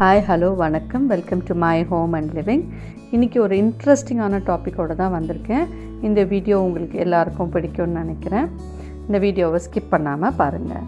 Hi hello வணக்கம் welcome to my home and living இன்றைக்கி ஒரு இன்ட்ரெஸ்டிங்கான டாப்பிக்கோடு தான் வந்திருக்கேன் இந்த வீடியோ உங்களுக்கு எல்லாருக்கும் பிடிக்கும்னு நினைக்கிறேன் இந்த வீடியோவை ஸ்கிப் பண்ணாமல் பாருங்கள்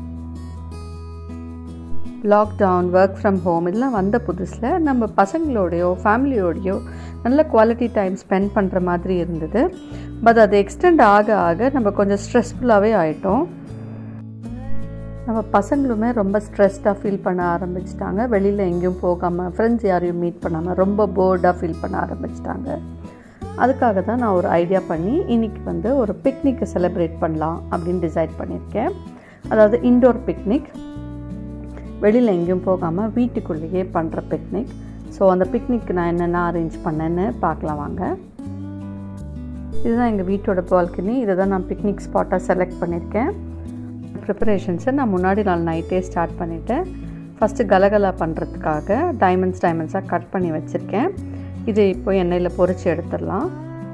லாக்டவுன் ஒர்க் ஃப்ரம் ஹோம் இதெல்லாம் வந்த புதுசில் நம்ம பசங்களோடையோ ஃபேமிலியோடையோ நல்ல குவாலிட்டி டைம் ஸ்பெண்ட் பண்ணுற மாதிரி இருந்தது பட் அது எக்ஸ்டெண்ட் ஆக ஆக நம்ம கொஞ்சம் ஸ்ட்ரெஸ்ஃபுல்லாகவே ஆகிட்டோம் நம்ம பசங்களுமே ரொம்ப ஸ்ட்ரெஸ்டாக ஃபீல் பண்ண ஆரம்பிச்சிட்டாங்க வெளியில் எங்கேயும் போகாமல் ஃப்ரெண்ட்ஸ் யாரையும் மீட் பண்ணாமல் ரொம்ப போர்டாக ஃபீல் பண்ண ஆரம்பிச்சிட்டாங்க அதுக்காக தான் நான் ஒரு ஐடியா பண்ணி இன்றைக்கி வந்து ஒரு பிக்னிக்கை செலிப்ரேட் பண்ணலாம் அப்படின்னு டிசைட் பண்ணியிருக்கேன் அதாவது இன்டோர் பிக்னிக் வெளியில் எங்கேயும் போகாமல் வீட்டுக்குள்ளேயே பண்ணுற பிக்னிக் ஸோ அந்த பிக்னிக் நான் என்னென்ன அரேஞ்ச் பண்ணேன்னு பார்க்கலாம் வாங்க இதுதான் எங்கள் வீட்டோட பால்கனி இதை தான் நான் பிக்னிக் ஸ்பாட்டாக செலக்ட் பண்ணியிருக்கேன் ப்ரிப்பரேஷன்ஸை நான் முன்னாடி நாள் நைட்டே ஸ்டார்ட் பண்ணிவிட்டேன் ஃபஸ்ட்டு கலகலா பண்ணுறதுக்காக டைமண்ட்ஸ் டைமண்ட்ஸாக கட் பண்ணி வச்சுருக்கேன் இது இப்போ எண்ணெயில் பொறிச்சு எடுத்துடலாம்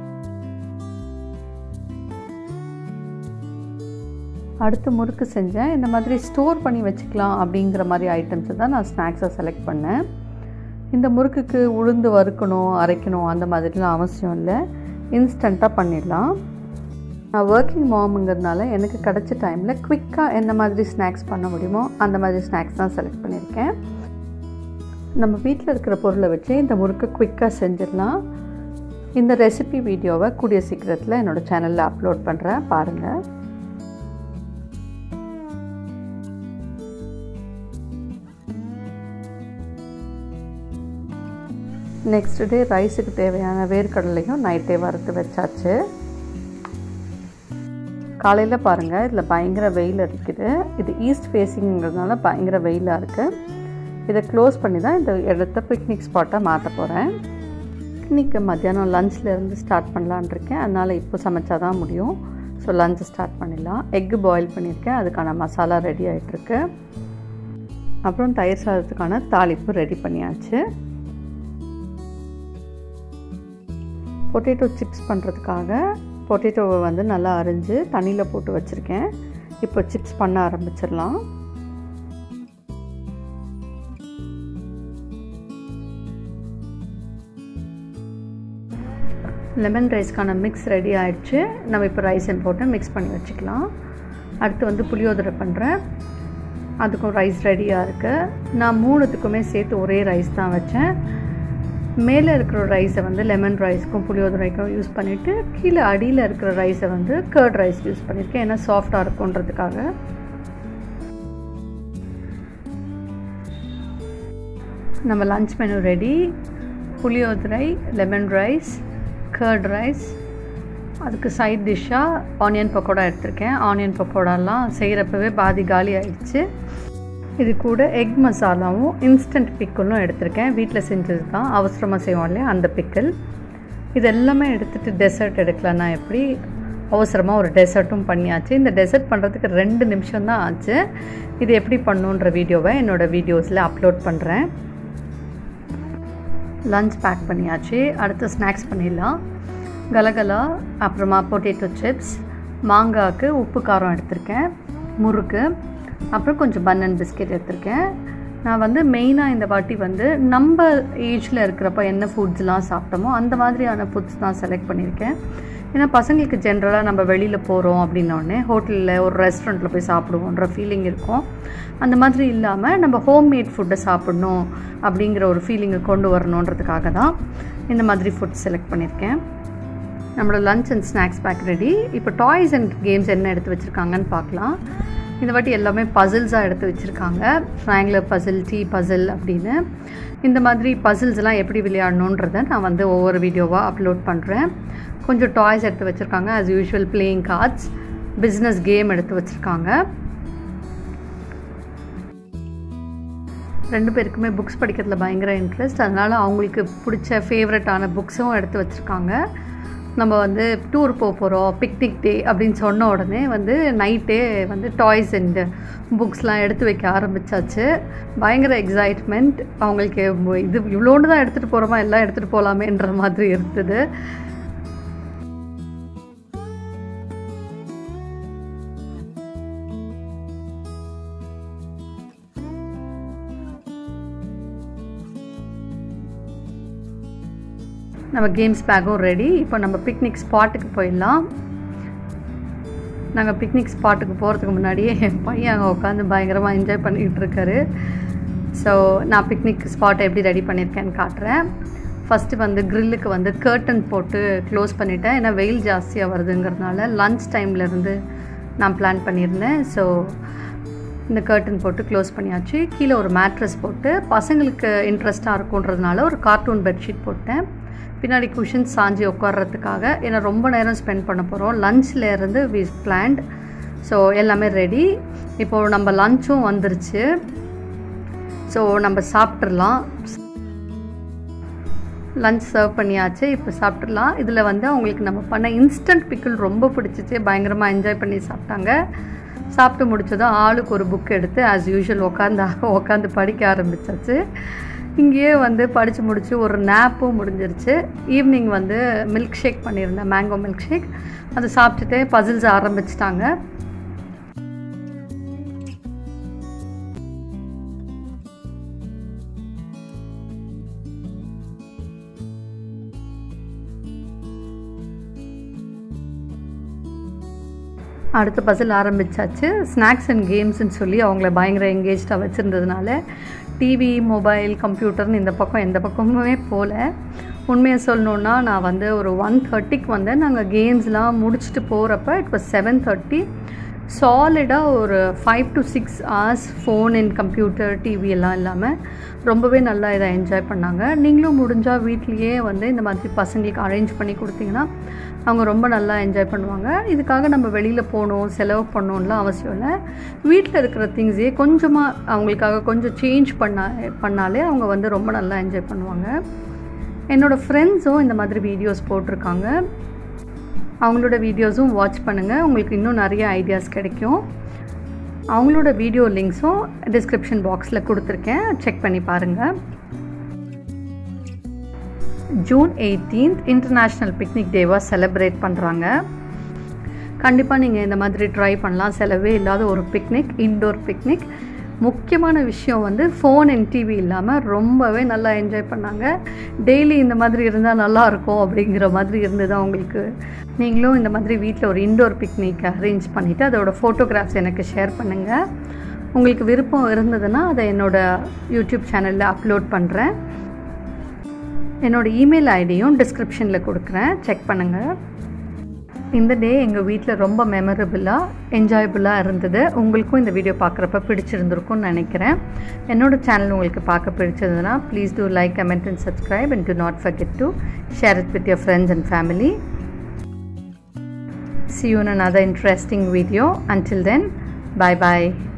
அடுத்து முறுக்கு செஞ்சேன் இந்த மாதிரி ஸ்டோர் பண்ணி வச்சுக்கலாம் அப்படிங்கிற மாதிரி ஐட்டம்ஸை தான் நான் ஸ்நாக்ஸாக செலக்ட் பண்ணேன் இந்த முறுக்குக்கு உளுந்து வறுக்கணும் அரைக்கணும் அந்த மாதிரிலாம் அவசியம் இல்லை இன்ஸ்டண்ட்டாக பண்ணிடலாம் நான் ஒர்க்கிங் மாமுங்கிறதுனால எனக்கு கிடச்ச டைமில் குவிக்காக எந்த மாதிரி ஸ்நாக்ஸ் பண்ண முடியுமோ அந்த மாதிரி ஸ்நாக்ஸ் தான் செலக்ட் பண்ணியிருக்கேன் நம்ம வீட்டில் இருக்கிற பொருளை வச்சு இந்த முறுக்கு குவிக்காக செஞ்சிடலாம் இந்த ரெசிபி வீடியோவை கூடிய சீக்கிரத்தில் என்னோடய சேனலில் அப்லோட் பண்ணுறேன் பாருங்கள் நெக்ஸ்ட் டே ரைஸுக்கு தேவையான வேர்க்கடலையும் நைட்டே வறுத்து வச்சாச்சு காலையில் பாருங்கள் இதில் பயங்கர வெயில் இருக்குது இது ஈஸ்ட் ஃபேஸிங்கிறதுனால பயங்கர வெயிலாக இருக்குது இதை க்ளோஸ் பண்ணி தான் இந்த இடத்த பிக்னிக் ஸ்பாட்டாக மாற்ற போகிறேன் பிக்னிக்கு மத்தியானம் லஞ்ச்லேருந்து ஸ்டார்ட் பண்ணலான் இருக்கேன் அதனால் இப்போ சமைச்சா தான் முடியும் ஸோ லஞ்சை ஸ்டார்ட் பண்ணிடலாம் எக்கு பாயில் பண்ணியிருக்கேன் அதுக்கான மசாலா ரெடி ஆகிட்டுருக்கு அப்புறம் தயிர் சாதத்துக்கான தாளிப்பு ரெடி பண்ணியாச்சு பொட்டேட்டோ சிப்ஸ் பண்ணுறதுக்காக பொட்டேட்டோவை வந்து நல்லா அரிஞ்சு தண்ணியில் போட்டு வச்சுருக்கேன் இப்போ சிப்ஸ் பண்ண ஆரம்பிச்சிடலாம் லெமன் ரைஸ்க்கான மிக்ஸ் ரெடி ஆகிடுச்சு நம்ம இப்போ ரைஸையும் போட்டு மிக்ஸ் பண்ணி வச்சுக்கலாம் அடுத்து வந்து புளியோதரை பண்ணுறேன் அதுக்கும் ரைஸ் ரெடியாக இருக்குது நான் மூணுத்துக்குமே சேர்த்து ஒரே ரைஸ் தான் வச்சேன் மேலே இருக்கிற ரைஸை வந்து லெமன் ரைஸ்க்கும் புளியோதரைக்கும் யூஸ் பண்ணிவிட்டு கீழே அடியில் இருக்கிற ரைஸை வந்து கர்ட் ரைஸ் யூஸ் பண்ணியிருக்கேன் ஏன்னா சாஃப்டாக இருக்குன்றதுக்காக நம்ம lunch menu ready puliyodarai lemon rice curd rice அதுக்கு சைட் டிஷ்ஷாக ஆனியன் பக்கோடா எடுத்திருக்கேன் ஆனியன் பக்கோடாலாம் செய்கிறப்பவே பாதி காலி ஆயிடுச்சு இது கூட எக் மசாலாவும் இன்ஸ்டன்ட் பிக்கிளும் எடுத்திருக்கேன் வீட்டில் செஞ்சது தான் அவசரமாக செய்வோம் இல்லையா அந்த பிக்கிள் இது எல்லாமே எடுத்துகிட்டு டெசர்ட் எடுக்கலன்னா எப்படி அவசரமாக ஒரு டெசர்ட்டும் பண்ணியாச்சு இந்த டெசர்ட் பண்ணுறதுக்கு ரெண்டு நிமிஷம் தான் ஆச்சு இது எப்படி பண்ணுன்ற வீடியோவை என்னோடய வீடியோஸில் அப்லோட் பண்ணுறேன் லஞ்ச் பேக் பண்ணியாச்சு அடுத்து ஸ்நாக்ஸ் பண்ணிடலாம் கலகலா அப்புறமா பொட்டேட்டோ சிப்ஸ் மாங்காய்க்கு உப்பு காரம் எடுத்திருக்கேன் முறுக்கு அப்புறம் கொஞ்சம் பன் அண்ட் பிஸ்கெட் எடுத்திருக்கேன் நான் வந்து மெயினாக இந்த வாட்டி வந்து நம்ம ஏஜில் இருக்கிறப்ப என்ன ஃபுட்ஸ்லாம் சாப்பிட்டோமோ அந்த மாதிரியான ஃபுட்ஸ் தான் செலக்ட் பண்ணியிருக்கேன் ஏன்னா பசங்களுக்கு ஜென்ரலாக நம்ம வெளியில் போகிறோம் அப்படின்னோடனே ஹோட்டலில் ஒரு ரெஸ்டாரண்ட்டில் போய் சாப்பிடுவோன்ற ஃபீலிங் இருக்கும் அந்த மாதிரி இல்லாமல் நம்ம ஹோம்மேட் ஃபுட்டை சாப்பிட்ணும் அப்படிங்கிற ஒரு ஃபீலிங்கை கொண்டு வரணுன்றதுக்காக தான் இந்த மாதிரி ஃபுட் செலக்ட் பண்ணியிருக்கேன் நம்மளோட lunch and snacks pack ready இப்போ டாய்ஸ் அண்ட் கேம்ஸ் என்ன எடுத்து வச்சுருக்காங்கன்னு பார்க்கலாம் இந்த வாட்டி எல்லாமே பசில்ஸாக எடுத்து வச்சுருக்காங்க ட்ரையாங்குலர் பசில் டீ பசில் அப்படின்னு இந்த மாதிரி பசில்ஸ்லாம் எப்படி விளையாடணுன்றதை நான் வந்து ஒவ்வொரு வீடியோவாக அப்லோட் பண்ணுறேன் கொஞ்சம் டாய்ஸ் எடுத்து வச்சுருக்காங்க as usual playing cards business game எடுத்து வச்சுருக்காங்க ரெண்டு பேருக்குமே புக்ஸ் படிக்கிறதுல பயங்கர இன்ட்ரெஸ்ட் அதனால் அவங்களுக்கு பிடிச்ச ஃபேவரட்டான புக்ஸும் எடுத்து வச்சுருக்காங்க நம்ம வந்து டூர் போக போகிறோம் பிக்னிக் டே அப்படின்னு சொன்ன உடனே வந்து நைட்டே வந்து டாய்ஸ் அண்ட் புக்ஸ்லாம் எடுத்து வைக்க ஆரம்பித்தாச்சு பயங்கர எக்ஸைட்மெண்ட் அவங்களுக்கு இது இவ்வளோண்டு தான் எடுத்துகிட்டு போகிறோமா எல்லாம் எடுத்துகிட்டு போகலாமேன்ற மாதிரி இருந்தது நம்ம கேம்ஸ் பேக்கும் ரெடி இப்போ நம்ம பிக்னிக் ஸ்பாட்டுக்கு போயிடலாம் நாங்கள் பிக்னிக் ஸ்பாட்டுக்கு போகிறதுக்கு முன்னாடியே என் பையன் அங்கே உட்காந்து பயங்கரமாக என்ஜாய் பண்ணிக்கிட்டு இருக்காரு ஸோ நான் பிக்னிக் ஸ்பாட்டை எப்படி ரெடி பண்ணியிருக்கேன்னு காட்டுறேன் ஃபஸ்ட்டு வந்து க்ரில்லுக்கு வந்து கர்டன் போட்டு க்ளோஸ் பண்ணிட்டேன் ஏன்னா வெயில் ஜாஸ்தியாக வருதுங்கிறதுனால லன்ச் டைம்லேருந்து நான் பிளான் பண்ணியிருந்தேன் ஸோ இந்த கர்டன் போட்டு க்ளோஸ் பண்ணியாச்சு கீழே ஒரு மேட்ரஸ் போட்டு பசங்களுக்கு இன்ட்ரெஸ்ட்டாக இருக்குன்றதுனால ஒரு கார்ட்டூன் பெட்ஷீட் போட்டேன் பின்னாடி குஷன் சாஞ்சி உட்கார்றதுக்காக ஏன்னா ரொம்ப நேரம் ஸ்பெண்ட் பண்ண போகிறோம் லஞ்சில் இருந்து வி பிளான்ட் ஸோ எல்லாமே ரெடி இப்போது நம்ம லஞ்சும் வந்துருச்சு ஸோ நம்ம சாப்பிட்றலாம் லஞ்ச் சர்வ் பண்ணியாச்சு இப்போ சாப்பிட்றலாம் இதில் வந்து அவங்களுக்கு நம்ம பண்ண இன்ஸ்டன்ட் பிக்கிள் ரொம்ப பிடிச்சிச்சு பயங்கரமாக என்ஜாய் பண்ணி சாப்பிட்டாங்க சாப்பிட்டு முடிச்சதும் ஆளுக்கு ஒரு புக் எடுத்து ஆஸ் யூஷுவல் உட்காந்து உட்காந்து படிக்க ஆரம்பிச்சாச்சு இங்கேயே வந்து படித்து முடிச்சு ஒரு நேப்பும் முடிஞ்சிருச்சு ஈவினிங் வந்து மில்க் ஷேக் பண்ணியிருந்தேன் மேங்கோ மில்க் ஷேக் அதை சாப்பிட்டுட்டு பசில்ஸ் ஆரம்பிச்சிட்டாங்க அடுத்த பசில் ஆரம்பித்தாச்சு ஸ்நாக்ஸ் அண்ட் கேம்ஸ்ன்னு சொல்லி அவங்கள பயங்கர எங்கேஜ்டாக வச்சுருந்ததுனால டிவி மொபைல் கம்ப்யூட்டர்னு இந்த பக்கம் எந்த பக்கமுமே போகல உண்மையை சொல்லணுன்னா நான் வந்து ஒரு ஒன் தேர்ட்டிக்கு வந்து நாங்கள் கேம்ஸ்லாம் முடிச்சுட்டு போகிறப்ப இட் வாஸ் செவன் தேர்ட்டி சாலிடாக ஒரு five to six hours phone and computer TV எல்லாம் இல்லாமல் ரொம்பவே நல்லா இதை என்ஜாய் பண்ணாங்க நீங்களும் முடிஞ்சால் வீட்லேயே வந்து இந்த மாதிரி பசங்களுக்கு அரேஞ்ச் பண்ணி கொடுத்தீங்கன்னா அவங்க ரொம்ப நல்லா என்ஜாய் பண்ணுவாங்க இதுக்காக நம்ம வெளியில் போகணும் செலவு பண்ணணும்லாம் அவசியம் இல்லை வீட்டில் இருக்கிற திங்ஸே கொஞ்சமாக அவங்களுக்காக கொஞ்சம் சேஞ்ச் பண்ணா பண்ணாலே அவங்க வந்து ரொம்ப நல்லா என்ஜாய் பண்ணுவாங்க என்னோடய ஃப்ரெண்ட்ஸும் இந்த மாதிரி வீடியோஸ் போட்டிருக்காங்க அவங்களோட வீடியோஸும் வாட்ச் பண்ணுங்கள் உங்களுக்கு இன்னும் நிறைய ஐடியாஸ் கிடைக்கும் அவங்களோட வீடியோ லிங்க்ஸும் டிஸ்கிரிப்ஷன் பாக்ஸில் கொடுத்துருக்கேன் செக் பண்ணி பாருங்கள் ஜூன் எயிட்டீன்த் இன்டர்நேஷ்னல் பிக்னிக் டேவாக செலிப்ரேட் பண்ணுறாங்க கண்டிப்பாக நீங்கள் இந்த மாதிரி ட்ரை பண்ணலாம் செலவே இல்லாத ஒரு பிக்னிக் இன்டோர் பிக்னிக் முக்கியமான விஷயம் வந்து ஃபோன் அண்ட் டிவி இல்லாமல் ரொம்பவே நல்லா என்ஜாய் பண்ணாங்க டெய்லி இந்த மாதிரி இருந்தால் நல்லாயிருக்கும் அப்படிங்கிற மாதிரி இருந்தது அவங்களுக்கு நீங்களும் இந்த மாதிரி வீட்டில் ஒரு இன்டோர் பிக்னிக் அரேஞ்ச் பண்ணிவிட்டு அதோடய ஃபோட்டோகிராஃப்ஸ் எனக்கு ஷேர் பண்ணுங்கள் உங்களுக்கு விருப்பம் இருந்ததுன்னா அதை என்னோடய யூடியூப் சேனலில் அப்லோட் பண்ணுறேன் என்னோடய இமெயில் ஐடியும் டிஸ்கிரிப்ஷனில் கொடுக்குறேன் செக் பண்ணுங்கள் இந்த டே எங்கள் வீட்டில் ரொம்ப மெமரபுளாக என்ஜாயபுளாக இருந்தது உங்களுக்கும் இந்த வீடியோ பார்க்குறப்ப பிடிச்சிருந்துருக்கும்னு நினைக்கிறேன் என்னோடய சேனல் உங்களுக்கு பார்க்க பிடிச்சதுன்னா please do like comment and subscribe and do not forget to share it with your friends and family. See you in another interesting video. Until then, bye bye.